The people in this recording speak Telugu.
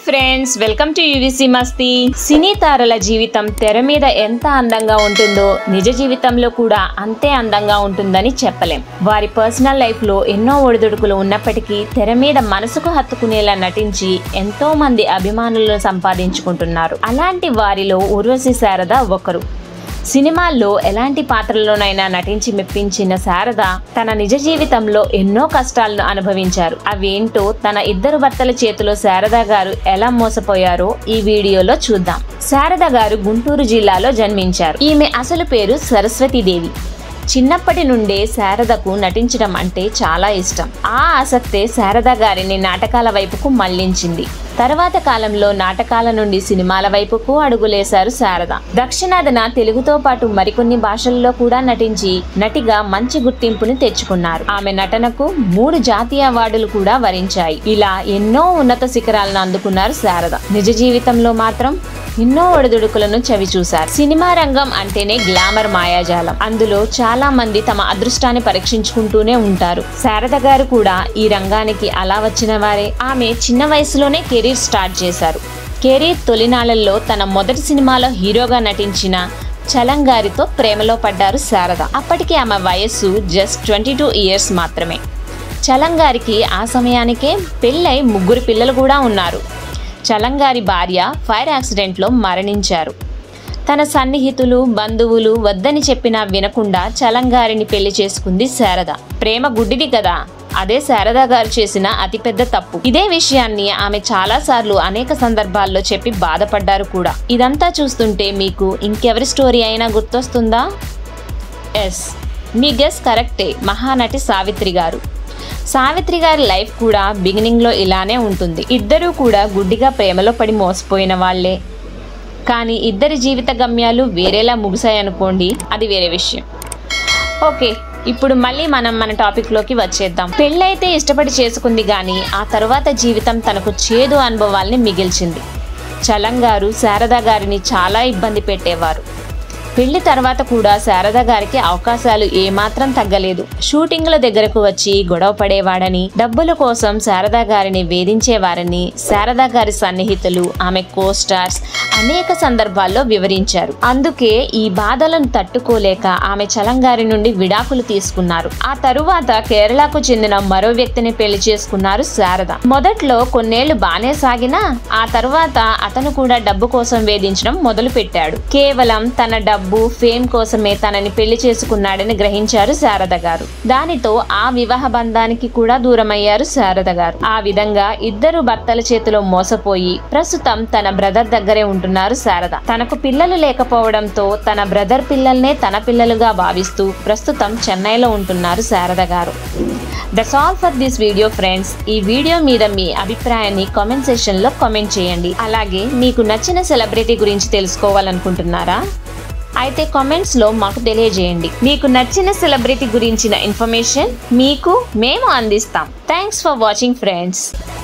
ఫ్రెండ్స్ వెల్కమ్ టు యూవిసి మస్తీ సినీ తారల జీవితం తెర మీద ఎంత అందంగా ఉంటుందో నిజ జీవితంలో కూడా అంతే అందంగా ఉంటుందని చెప్పలేం వారి పర్సనల్ లైఫ్ లో ఎన్నో ఒడిదుడుకులు ఉన్నప్పటికీ తెర మీద మనసుకు హత్తుకునేలా నటించి ఎంతో మంది అభిమానులను సంపాదించుకుంటున్నారు అలాంటి వారిలో ఉర్వశి శారద ఒకరు సినిమాల్లో ఎలాంటి పాత్రలోనైనా నటించి మెప్పించిన శారద తన నిజ జీవితంలో ఎన్నో కష్టాలను అనుభవించారు అవేంటో తన ఇద్దరు భర్తల చేతిలో శారద గారు ఎలా మోసపోయారో ఈ వీడియోలో చూద్దాం శారద గారు గుంటూరు జిల్లాలో జన్మించారు ఈమె అసలు పేరు సరస్వతీదేవి చిన్నప్పటి నుండే శారదకు నటించడం అంటే చాలా ఇష్టం ఆ ఆసక్తే శారద గారిని నాటకాల వైపుకు మళ్లించింది తర్వాత కాలంలో నాటకాల నుండి సినిమాల వైపుకు అడుగులేశారు శారద దక్షిణాదిన తెలుగుతో పాటు మరికొన్ని భాషల్లో కూడా నటించి నటిగా మంచి గుర్తింపుని తెచ్చుకున్నారు ఆమె నటనకు మూడు జాతీయ అవార్డులు కూడా వరించాయి ఇలా ఎన్నో ఉన్నత శిఖరాలను అందుకున్నారు శారద నిజ జీవితంలో మాత్రం ఎన్నో ఒడిదుడుకులను చవి చూశారు సినిమా రంగం అంటేనే గ్లామర్ మాయాజాలం అందులో చాలా మంది తమ అదృష్టాన్ని పరీక్షించుకుంటూనే ఉంటారు శారద గారు కూడా ఈ రంగానికి అలా వచ్చిన వారే ఆమె చిన్న వయసులోనే కెరీర్ స్టార్ట్ చేశారు కెరీర్ తొలినాళ్లలో తన మొదటి సినిమాలో హీరోగా నటించిన చలంగారితో ప్రేమలో పడ్డారు శారద అప్పటికి ఆమె వయస్సు జస్ట్ ట్వంటీ టూ ఇయర్స్ మాత్రమే చలంగారికి ఆ సమయానికే పెళ్ళై ముగ్గురు పిల్లలు కూడా ఉన్నారు చలంగారి భార్య ఫైర్ యాక్సిడెంట్లో మరణించారు తన సన్నిహితులు బంధువులు వద్దని చెప్పినా వినకుండా చలంగారిని పెళ్లి చేసుకుంది శారద ప్రేమ గుడ్డిది కదా అదే శారద గారు చేసిన అతిపెద్ద తప్పు ఇదే విషయాన్ని ఆమె చాలాసార్లు అనేక సందర్భాల్లో చెప్పి బాధపడ్డారు కూడా ఇదంతా చూస్తుంటే మీకు ఇంకెవరి స్టోరీ అయినా గుర్తొస్తుందా ఎస్ మీ గెస్ కరెక్టే మహానటి సావిత్రి గారు సావిత్రి గారి లైఫ్ కూడా బిగినింగ్లో ఇలానే ఉంటుంది ఇద్దరూ కూడా గుడ్డిగా ప్రేమలో పడి మోసపోయిన వాళ్ళే కానీ ఇద్దరి జీవిత గమ్యాలు వేరేలా ముగిశాయనుకోండి అది వేరే విషయం ఓకే ఇప్పుడు మళ్ళీ మనం మన టాపిక్లోకి వచ్చేద్దాం పెళ్ళైతే ఇష్టపడి చేసుకుంది కానీ ఆ తరువాత జీవితం తనకు చేదు అనుభవాల్ని మిగిల్చింది చలంగారు శారద గారిని చాలా ఇబ్బంది పెట్టేవారు పెళ్లి తర్వాత కూడా శారద గారికి అవకాశాలు ఏమాత్రం తగ్గలేదు షూటింగ్ల దగ్గరకు వచ్చి గొడవ పడేవాడని డబ్బుల కోసం శారద గారిని వేధించేవారని శారద గారి సన్నిహితులు ఆమె కోస్టార్స్ అనేక సందర్భాల్లో వివరించారు అందుకే ఈ బాధలను తట్టుకోలేక ఆమె చలంగారి నుండి విడాకులు తీసుకున్నారు ఆ తరువాత కేరళకు చెందిన మరో వ్యక్తిని పెళ్లి చేసుకున్నారు శారద మొదట్లో కొన్నేళ్లు బానే సాగినా ఆ తరువాత అతను కూడా డబ్బు కోసం వేధించడం మొదలు పెట్టాడు కేవలం తన డబ్బు ఫేమ్ కోసమే తనని పెళ్లి చేసుకున్నాడని గ్రహించారు శారద గారు దానితో ఆ వివాహ బంధానికి కూడా దూరమయ్యారు శారద గారు ఆ విధంగా ఇద్దరు భర్తల చేతిలో మోసపోయి ప్రస్తుతం తన బ్రదర్ దగ్గరే ఉంటున్నారు శారద తనకు పిల్లలు లేకపోవడంతో తన బ్రదర్ పిల్లల్నే తన పిల్లలుగా భావిస్తూ ప్రస్తుతం చెన్నైలో ఉంటున్నారు Sarada garu that's all for this video friends ఈ వీడియో మీద మీ అభిప్రాయాన్ని కామెంట్ సెషన్ లో కామెంట్ చేయండి అలాగే మీకు నచ్చిన సెలబ్రిటీ గురించి తెలుసుకోవాలనుకుంటున్నారా అయితే కామెంట్స్ లో మాకు తెలియజేయండి మీకు నచ్చిన సెలబ్రిటీ గురించిన ఇన్ఫర్మేషన్ మీకు మేము అందిస్తాం థ్యాంక్స్ ఫర్ వాచింగ్ ఫ్రెండ్స్